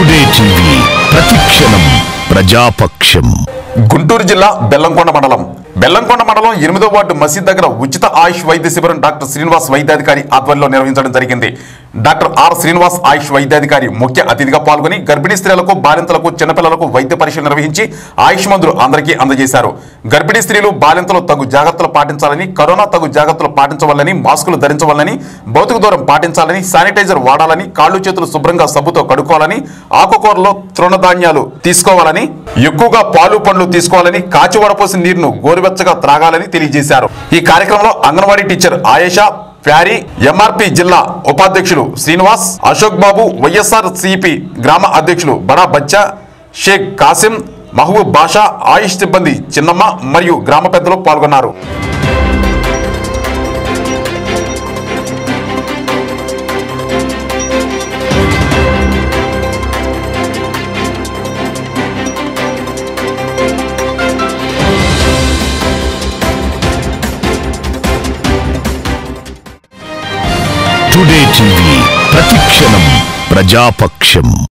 today TV ప్రతిక్షణం ప్రజాపక్షం గుంటూరు జిల్లా బెల్లంకొండ మండలం బెల్లంకొండ మండలం ఎనిమిదో వార్డు మసీద్ దగ్గర ఉచిత ఆయుష్ వైద్య శిబిరం డాక్టర్ శ్రీనివాస్ వైద్యాధికారి ఆధ్వర్యంలో నిర్వహించడం జరిగింది డాక్టర్ ఆర్ శ్రీనివాస్ ఆయుష్ వైద్యాధికారి ముఖ్య అతిథిగా పాల్గొని గర్భిణీ స్త్రీలకు బాలింతలకు చిన్నపిల్లలకు వైద్య పరీక్షలు నిర్వహించి ఆయుష్ మందులు అందరికీ అందజేశారు గర్భిణీ స్త్రీలు బాలింతలు తగు జాగ్రత్తలు పాటించాలని కరోనా తగు జాగ్రత్తలు పాటించవాలని మాస్కులు ధరించవాలని భౌతిక దూరం పాటించాలని శానిటైజర్ వాడాలని కాళ్ళు చేతులు శుభ్రంగా సబ్బుతో కడుక్కోవాలని ఆకుకూరలో తృణధాన్యాలు తీసుకోవాలని ఎక్కువగా పాలు పండ్లు తీసుకోవాలని కాచి వడపోసిన నీరును గోరువెచ్చగా త్రాగాలని తెలియజేశారు ఈ కార్యక్రమంలో అంగన్వాడీ టీచర్ ఆయేషా ప్యారీ ఎంఆర్పి జిల్లా ఉపాధ్యక్షులు శ్రీనివాస్ అశోక్ బాబు వైఎస్ఆర్ సిపి గ్రామ అధ్యక్షులు బడా బచ్చా షేక్ కాసిం మహబూబ్ బాషా ఆయుష్ సిబ్బంది చిన్నమ్మ మరియు గ్రామ పెద్దలు పాల్గొన్నారు టుడే టీవీ ప్రతిక్షణం ప్రజాపక్షం